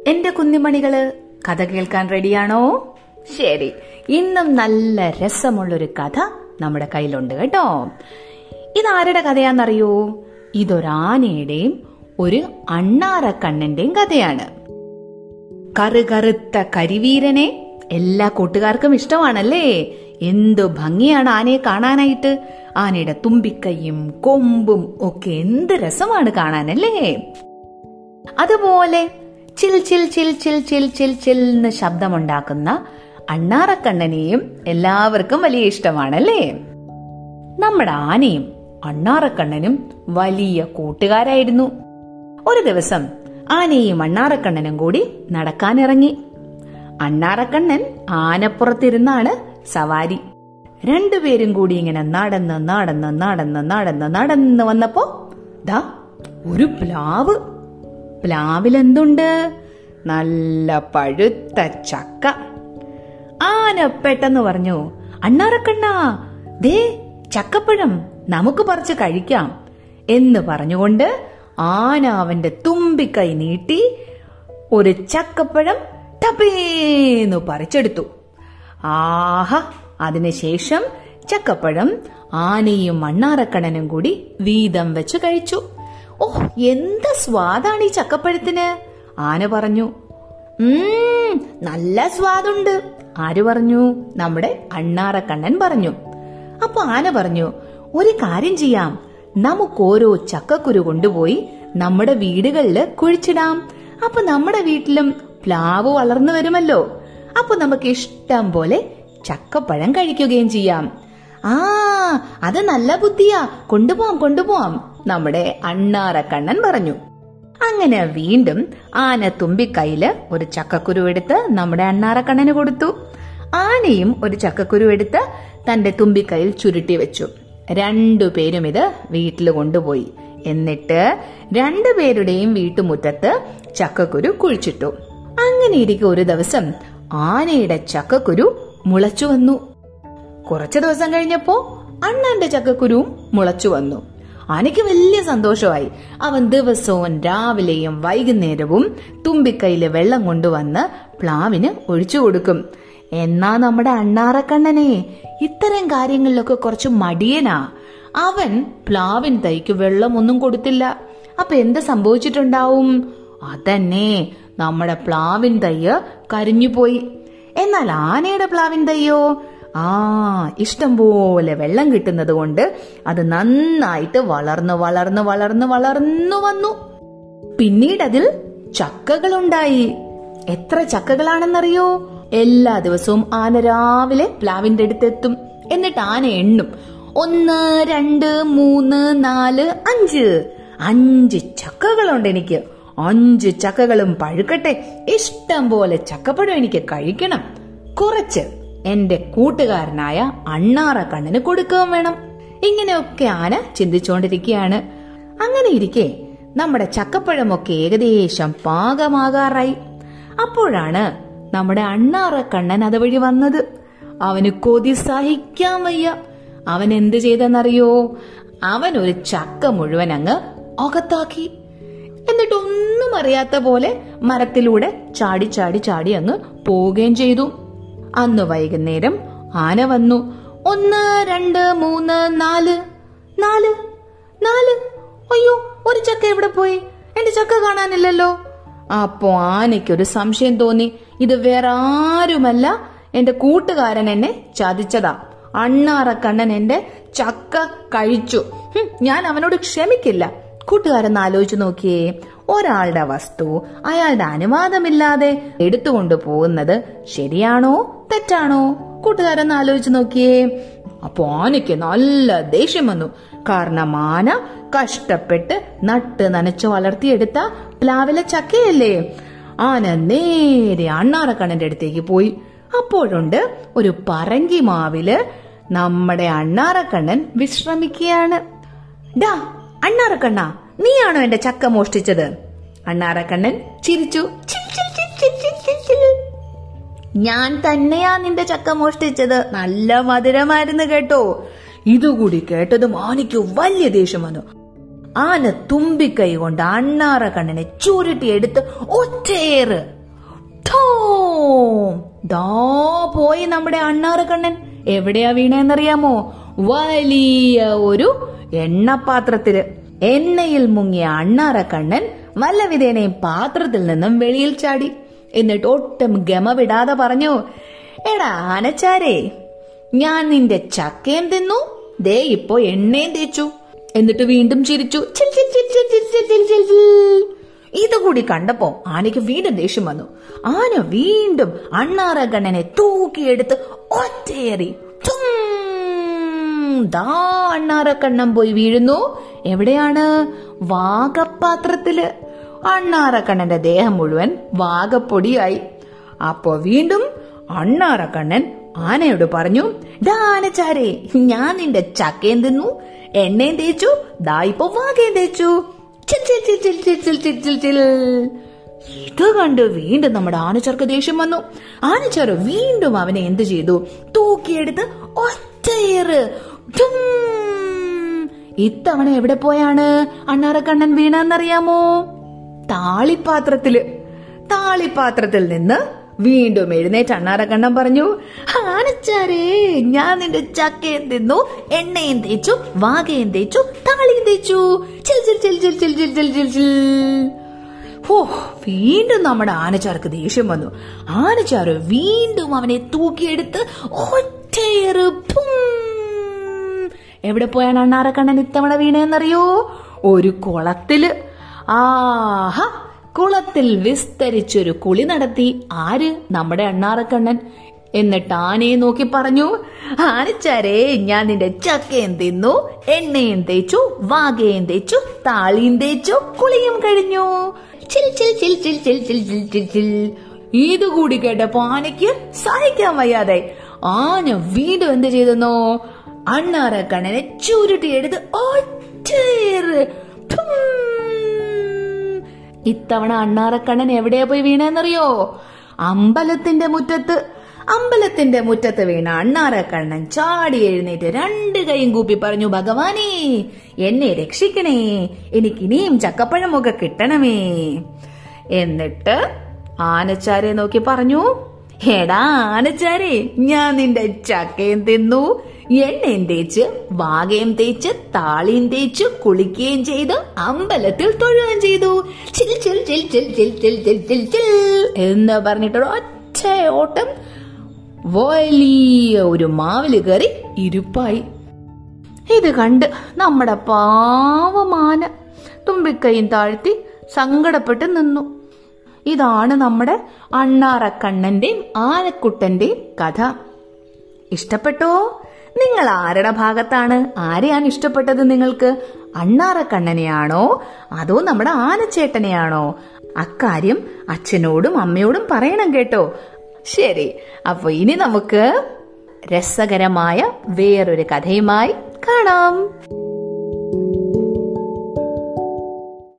എന്റെ കുഞ്ഞുമണികള് കഥ കേൾക്കാൻ റെഡിയാണോ ശരി ഇന്നും നല്ല രസമുള്ളൊരു കഥ നമ്മുടെ കയ്യിലുണ്ട് കേട്ടോ ഇതാരുടെ കഥയാണെന്നറിയോ ഇതൊരാനയുടെയും ഒരു അണ്ണാറക്കണ്ണന്റെയും കഥയാണ് കറുകറുത്ത കരിവീരനെ എല്ലാ കൂട്ടുകാർക്കും ഇഷ്ടമാണല്ലേ എന്തു ഭംഗിയാണ് ആനയെ കാണാനായിട്ട് ആനയുടെ തുമ്പിക്കൈയും കൊമ്പും ഒക്കെ എന്ത് രസമാണ് കാണാനല്ലേ അതുപോലെ ചിൽ ചിൽ ചിൽ ചിൽ ചിൽ ചിൽ ചിൽ എന്ന് ശബ്ദമുണ്ടാക്കുന്ന അണ്ണാറക്കണ്ണനെയും എല്ലാവർക്കും വലിയ ഇഷ്ടമാണല്ലേ നമ്മുടെ ആനയും അണ്ണാറക്കണ്ണനും വലിയ കൂട്ടുകാരായിരുന്നു ഒരു ദിവസം ആനയും അണ്ണാറക്കണ്ണനും കൂടി നടക്കാനിറങ്ങി അണ്ണാറക്കണ്ണൻ ആനപ്പുറത്തിരുന്നാണ് സവാരി രണ്ടുപേരും കൂടി ഇങ്ങനെ നടന്ന് നടന്ന് നടന്ന് നടന്ന് നടന്ന് വന്നപ്പോ ദാ ഒരു പ്ലാവ് പ്ലാവിൽ എന്തുണ്ട് നല്ല പഴുത്ത ചക്ക ആന പെട്ടെന്ന് പറഞ്ഞു അണ്ണാറക്കണ്ണ ദേ ചക്കപ്പഴം നമുക്ക് പറിച്ച് കഴിക്കാം എന്ന് പറഞ്ഞുകൊണ്ട് ആന അവന്റെ തുമ്പിക്കൈ നീട്ടി ഒരു ചക്കപ്പഴം ടപേന്നു പറിച്ചെടുത്തു ആഹാ അതിനുശേഷം ചക്കപ്പഴം ആനയും മണ്ണാറക്കണ്ണനും കൂടി വീതം വെച്ച് കഴിച്ചു ഓ എന്ത് സ്വാദാണ് ഈ ചക്കപ്പഴത്തിന് ആന പറഞ്ഞു ഉം നല്ല സ്വാദുണ്ട് ആര് പറഞ്ഞു നമ്മുടെ അണ്ണാറക്കണ്ണൻ പറഞ്ഞു അപ്പൊ ആന പറഞ്ഞു ഒരു കാര്യം ചെയ്യാം നമുക്ക് ഓരോ ചക്കക്കുരു കൊണ്ടുപോയി നമ്മുടെ വീടുകളില് കുഴിച്ചിടാം അപ്പൊ നമ്മുടെ വീട്ടിലും പ്ലാവ് വളർന്നു വരുമല്ലോ അപ്പൊ നമുക്ക് ഇഷ്ടം പോലെ ചക്കപ്പഴം കഴിക്കുകയും ചെയ്യാം ആ അത് നല്ല ബുദ്ധിയാ കൊണ്ടുപോവാം കൊണ്ടുപോവാം നമ്മുടെ അണ്ണാറക്കണ്ണൻ പറഞ്ഞു അങ്ങനെ വീണ്ടും ആന തുമ്പിക്കൈയില് ഒരു ചക്കക്കുരു എടുത്ത് നമ്മുടെ അണ്ണാറക്കണ്ണന് കൊടുത്തു ആനയും ഒരു ചക്കക്കുരു എടുത്ത് തന്റെ തുമ്പിക്കൈയിൽ ചുരുട്ടി വെച്ചു രണ്ടുപേരും ഇത് വീട്ടിൽ കൊണ്ടുപോയി എന്നിട്ട് രണ്ടുപേരുടെയും വീട്ടുമുറ്റത്ത് ചക്കക്കുരു കുഴിച്ചിട്ടു അങ്ങനെ ഇരിക്കെ ഒരു ദിവസം ആനയുടെ ചക്കക്കുരു മുളച്ചു വന്നു കുറച്ചു ദിവസം കഴിഞ്ഞപ്പോ അണ്ണന്റെ ചക്കക്കുരുവും മുളച്ചു വന്നു ആനയ്ക്ക് വലിയ സന്തോഷമായി അവൻ ദിവസവും രാവിലെയും വൈകുന്നേരവും തുമ്പിക്കൈയില് വെള്ളം കൊണ്ടുവന്ന് പ്ലാവിന് ഒഴിച്ചു കൊടുക്കും എന്നാ നമ്മുടെ അണ്ണാറക്കണ്ണനെ ഇത്തരം കാര്യങ്ങളിലൊക്കെ കുറച്ച് മടിയനാ അവൻ പ്ലാവിൻ തൈക്ക് വെള്ളമൊന്നും കൊടുത്തില്ല അപ്പൊ എന്ത് സംഭവിച്ചിട്ടുണ്ടാവും അതന്നെ നമ്മുടെ പ്ലാവിൻ തയ്യ് കരിഞ്ഞുപോയി എന്നാൽ ആനയുടെ പ്ലാവിൻ തയ്യോ ആ ഇഷ്ടം പോലെ വെള്ളം കിട്ടുന്നത് കൊണ്ട് അത് നന്നായിട്ട് വളർന്നു വളർന്നു വളർന്നു വളർന്നു വന്നു പിന്നീട് അതിൽ ചക്കകളുണ്ടായി എത്ര ചക്കകളാണെന്നറിയോ എല്ലാ ദിവസവും ആന രാവിലെ പ്ലാവിന്റെ അടുത്തെത്തും എന്നിട്ട് ആന എണ്ണും ഒന്ന് രണ്ട് മൂന്ന് നാല് അഞ്ച് അഞ്ച് ചക്കകളുണ്ട് എനിക്ക് അഞ്ച് ചക്കകളും പഴുക്കട്ടെ ഇഷ്ടം പോലെ ചക്കപ്പഴം എനിക്ക് കഴിക്കണം കുറച്ച് എന്റെ കൂട്ടുകാരനായ അണ്ണാറ കണ്ണിന് കൊടുക്കുകയും വേണം ഇങ്ങനെയൊക്കെ ആന ചിന്തിച്ചുകൊണ്ടിരിക്കുകയാണ് അങ്ങനെ ഇരിക്കെ നമ്മുടെ ചക്കപ്പഴമൊക്കെ ഏകദേശം പാകമാകാറായി അപ്പോഴാണ് നമ്മുടെ അണ്ണാറ കണ്ണൻ അതുവഴി വന്നത് അവന് കൊതി സഹിക്കാൻ വയ്യ അവൻ എന്ത് ചെയ്തെന്നറിയോ അവൻ ഒരു ചക്ക മുഴുവൻ അങ്ങ് അകത്താക്കി എന്നിട്ട് ഒന്നും അറിയാത്ത പോലെ മരത്തിലൂടെ ചാടി ചാടി ചാടി അങ്ങ് പോവുകയും ചെയ്തു അന്ന് വൈകുന്നേരം ആന വന്നു ഒന്ന് രണ്ട് മൂന്ന് നാല് നാല് നാല് അയ്യോ ഒരു ചക്ക എവിടെ പോയി എന്റെ ചക്ക കാണാനില്ലല്ലോ അപ്പോ ആനയ്ക്കൊരു സംശയം തോന്നി ഇത് വേറെ ആരുമല്ല എന്റെ കൂട്ടുകാരൻ എന്നെ ചതിച്ചതാ അണ്ണാറക്കണ്ണൻ എന്റെ ചക്ക കഴിച്ചു ഹും, ഞാൻ അവനോട് ക്ഷമിക്കില്ല കൂട്ടുകാരൻ ആലോചിച്ചു നോക്കിയേ ഒരാളുടെ വസ്തു അയാളുടെ അനുവാദമില്ലാതെ എടുത്തുകൊണ്ട് പോകുന്നത് ശരിയാണോ തെറ്റാണോ കൂട്ടുകാരൻ ആലോചിച്ചു നോക്കിയേ അപ്പൊ ആനയ്ക്ക് നല്ല ദേഷ്യം വന്നു കാരണം ആന കഷ്ടപ്പെട്ട് നട്ട് നനച്ച് വളർത്തിയെടുത്ത പ്ലാവിലെ ചക്കയല്ലേ ആന നേരെ അണ്ണാറക്കണ്ണന്റെ അടുത്തേക്ക് പോയി അപ്പോഴുണ്ട് ഒരു പറങ്കി മാവില് നമ്മുടെ അണ്ണാറക്കണ്ണൻ വിശ്രമിക്കുകയാണ് ഡാ അണ്ണാറക്കണ്ണ നീയാണോ എന്റെ ചക്ക മോഷ്ടിച്ചത് അണ്ണാറക്കണ്ണൻ ചിരിച്ചു ചിൽ, ചിൽ, ചിൽ, ചിൽ, ചിൽ, ചിൽ, ചിൽ. ഞാൻ തന്നെയാ നിന്റെ ചക്ക മോഷ്ടിച്ചത് നല്ല മധുരമായിരുന്നു കേട്ടോ ഇതുകൂടി കേട്ടതും ആനയ്ക്ക് വലിയ ദേഷ്യം വന്നു ആന തുമ്പിക്കൈ കൊണ്ട് അണ്ണാറ കണ്ണനെ ചുരുട്ടിയെടുത്ത് ഒറ്റയേറ് ദാ പോയി നമ്മുടെ അണ്ണാറക്കണ്ണൻ എവിടെയാ വീണേന്നറിയാമോ വലിയ ഒരു എണ്ണപാത്രത്തില് എണ്ണയിൽ മുങ്ങിയ അണ്ണാറക്കണ്ണൻ വല്ലവിധേനയും പാത്രത്തിൽ നിന്നും വെളിയിൽ ചാടി എന്നിട്ട് ഒട്ടും ഗമ വിടാതെ പറഞ്ഞു എടാ ആനച്ചാരേ ഞാൻ നിന്റെ ചക്കയും തിന്നു ദേ ഇപ്പോ എണ്ണയും തേച്ചു എന്നിട്ട് വീണ്ടും ചിരിച്ചു ചിൽ ചിൽ ചിൽ ചിൽ ചിൽ ചിൽ ചിൽ ചിൽ ചിൽ. ഇതുകൂടി കണ്ടപ്പോ ആനയ്ക്ക് വീണ്ടും ദേഷ്യം വന്നു ആന വീണ്ടും അണ്ണാറഗണ്ണനെ തൂക്കിയെടുത്ത് ഒറ്റയേറി tum. ദാ അണ്ണാറക്കണ്ണൻ പോയി വീഴുന്നു എവിടെയാണ് വാഗപാത്രത്തില് അണ്ണാറക്കണ്ണന്റെ ദേഹം മുഴുവൻ വാഗപ്പൊടിയായി അപ്പോ വീണ്ടും അണ്ണാറക്കണ്ണൻ ആനയോട് പറഞ്ഞു ദാ ആനച്ചാരേ ഞാൻ നിന്റെ ചക്കയും തിന്നു എണ്ണയും തേച്ചു ദാ ഇപ്പൊ വാകയും തേച്ചു ചിൽ ചിൽ ചിൽ ചിൽ ചിൽ ചിൽ ചിൽ ചിൽ ചിൽ. ഇത് കണ്ട് വീണ്ടും നമ്മുടെ ആനച്ചർക്ക് ദേഷ്യം വന്നു ആനച്ചാറ് വീണ്ടും അവനെ എന്ത് ചെയ്തു തൂക്കിയെടുത്ത് ഒറ്റയേറ് ധും. ഇത്തവണ എവിടെ പോയാണ് അണ്ണാറക്കണ്ണൻ വീണെന്നറിയാമോ താളിപ്പാത്രത്തില് താളിപ്പാത്രത്തിൽ നിന്ന് വീണ്ടും എഴുന്നേറ്റ് അണ്ണാറക്കണ്ണൻ പറഞ്ഞു ആനച്ചാരേ ഞാൻ നിന്റെ ചക്കയും തിന്നു എണ്ണയും തേച്ചു വാകയും തേച്ചു താളിയും തേച്ചു ചിൽ ചിൽ ചിൽ ചിൽ ചിൽ ചിൽ ചിൽ ചിൽ ചിൽ ഓ വീണ്ടും നമ്മുടെ ആനച്ചാർക്ക് ദേഷ്യം വന്നു ആനച്ചാറ് വീണ്ടും അവനെ തൂക്കിയെടുത്ത് ഒറ്റയേറ് ഭും. എവിടെ പോയാണ് അണ്ണാറക്കണ്ണൻ ഇത്തവണ വീണേന്നറിയോ ഒരു കുളത്തില് ആഹാ കുളത്തിൽ വിസ്തരിച്ചൊരു കുളി നടത്തി ആര് നമ്മുടെ അണ്ണാറക്കണ്ണൻ എന്നിട്ട് ആനയെ നോക്കി പറഞ്ഞു ആനച്ചാരേ ഞാൻ നിന്റെ ചക്കയും തിന്നു എണ്ണയും തേച്ചു വാകയും തേച്ചു താളിയും തേച്ചു കുളിയും കഴിഞ്ഞു ചിൽ ചിൽ ചിൽ ചിൽ ചിൽ ചിൽ ചിൽ ചിൽ ചിൽ ഇതുകൂടി കേട്ടപ്പോ ആനയ്ക്ക് സഹിക്കാൻ വയ്യാതെ ആന വീണ്ടും എന്ത് ചെയ്തെന്നോ അണ്ണാറക്കണ്ണനെ ചുരുട്ടിയെടുത്ത് ഒറ്റയേറ് ഠും. ഇത്തവണ അണ്ണാറക്കണ്ണൻ എവിടെയാ പോയി വീണെന്നറിയോ അമ്പലത്തിന്റെ മുറ്റത്ത് അമ്പലത്തിന്റെ മുറ്റത്ത് വീണ അണ്ണാറക്കണ്ണൻ ചാടി എഴുന്നേറ്റ് രണ്ട് കൈയും കൂപ്പി പറഞ്ഞു ഭഗവാനേ എന്നെ രക്ഷിക്കണേ എനിക്കിനിയും ചക്കപ്പഴമൊക്കെ കിട്ടണമേ എന്നിട്ട് ആനച്ചാരെ നോക്കി പറഞ്ഞു എടാ ആനച്ചാരെ ഞാൻ നിന്റെ ചക്കയും തിന്നു എണ്ണയും തേച്ച് വാകയും തേച്ച് താളിയും തേച്ച് കുളിക്കുകയും ചെയ്ത് അമ്പലത്തിൽ തൊഴുകയും ചെയ്തു ചിൽ ചിൽ ചിൽ ചിൽ ചിൽ ചിൽ ചിൽ ചിൽ ചിൽ എന്ന് പറഞ്ഞിട്ട് ഒറ്റ ഓട്ടം വലിയ ഒരു മാവില് കയറി ഇരുപ്പായി ഇത് കണ്ട് നമ്മുടെ പാവമാന തുമ്പിക്കൈയും താഴ്ത്തി സങ്കടപ്പെട്ട് നിന്നു ഇതാണ് നമ്മുടെ അണ്ണാറക്കണ്ണന്റെയും ആനക്കുട്ടന്റെയും കഥ ഇഷ്ടപ്പെട്ടോ നിങ്ങൾ ആരുടെ ഭാഗത്താണ് ആരെയാണ് ഇഷ്ടപ്പെട്ടത് നിങ്ങൾക്ക് അണ്ണാറക്കണ്ണനെയാണോ അതോ നമ്മുടെ ആനച്ചേട്ടനെയാണോ അക്കാര്യം അച്ഛനോടും അമ്മയോടും പറയണം കേട്ടോ ശരി അപ്പൊ ഇനി നമുക്ക് രസകരമായ വേറൊരു കഥയുമായി കാണാം